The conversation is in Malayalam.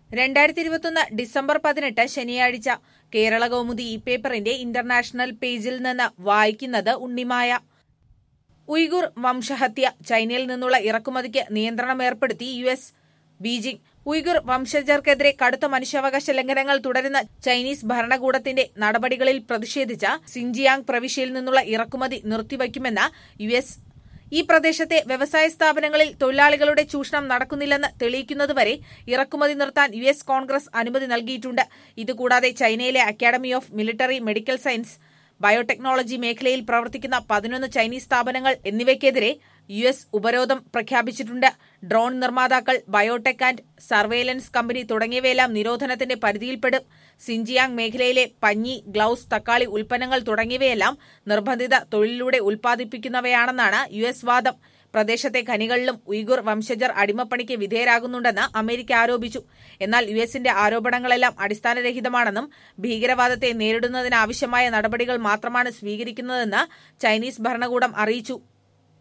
രണ്ടായിരത്തി ഇരുപത്തൊന്ന് ഡിസംബർ പതിനെട്ട് ശനിയാഴ്ച കേരള കൗമുദി ഈ പേപ്പറിന്റെ ഇന്റർനാഷണൽ പേജിൽ നിന്ന് വായിക്കുന്നത് ഉണ്ണിമായ ഉയ്ഗുർ വംശഹത്യ ചൈനയിൽ നിന്നുള്ള ഇറക്കുമതിക്ക് നിയന്ത്രണം ഏർപ്പെടുത്തി യു എസ് ബീജിംഗ് ഉയ്ഗുർ വംശജർക്കെതിരെ കടുത്ത മനുഷ്യാവകാശ ലംഘനങ്ങൾ തുടരുന്ന ചൈനീസ് ഭരണകൂടത്തിന്റെ നടപടികളിൽ പ്രതിഷേധിച്ച സിൻജിയാങ് പ്രവിശ്യയിൽ നിന്നുള്ള ഇറക്കുമതി നിർത്തിവയ്ക്കുമെന്ന് യു എസ് ഈ പ്രദേശത്തെ വ്യവസായ സ്ഥാപനങ്ങളിൽ തൊഴിലാളികളുടെ ചൂഷണം നടക്കുന്നില്ലെന്ന് തെളിയിക്കുന്നതുവരെ ഇറക്കുമതി നിർത്താൻ യു എസ് കോൺഗ്രസ് അനുമതി നൽകിയിട്ടുണ്ട് ഇതുകൂടാതെ ചൈനയിലെ academy of military medical science biotechnology മേഖലയിൽ പ്രവർത്തിക്കുന്ന പതിനൊന്ന് ചൈനീസ് സ്ഥാപനങ്ങൾ എന്നിവയ്ക്കെതിരെ യു എസ് ഉപരോധം പ്രഖ്യാപിച്ചിട്ടുണ്ട് ഡ്രോൺ നിർമ്മാതാക്കൾ ബയോടെക് ആൻഡ് സർവേലൻസ് കമ്പനി തുടങ്ങിയവയെല്ലാം നിരോധനത്തിന്റെ പരിധിയിൽപ്പെടും സിൻജിയാങ് മേഖലയിലെ പഞ്ഞി ഗ്ലൌസ് തക്കാളി ഉൽപ്പന്നങ്ങൾ തുടങ്ങിയവയെല്ലാം നിർബന്ധിത തൊഴിലിലൂടെ ഉൽപ്പാദിപ്പിക്കുന്നവയാണെന്നാണ് യു എസ് വാദം പ്രദേശത്തെ ഖനികളിലും ഉയ്ഗുർ വംശജർ അടിമപ്പണിക്ക് വിധേയരാകുന്നുണ്ടെന്ന് അമേരിക്ക ആരോപിച്ചു എന്നാൽ യു എസിന്റെ ആരോപണങ്ങളെല്ലാം അടിസ്ഥാനരഹിതമാണെന്നും ഭീകരവാദത്തെ നേരിടുന്നതിനാവശ്യമായ നടപടികൾ മാത്രമാണ് സ്വീകരിക്കുന്നതെന്ന് ചൈനീസ് ഭരണകൂടം അറിയിച്ചു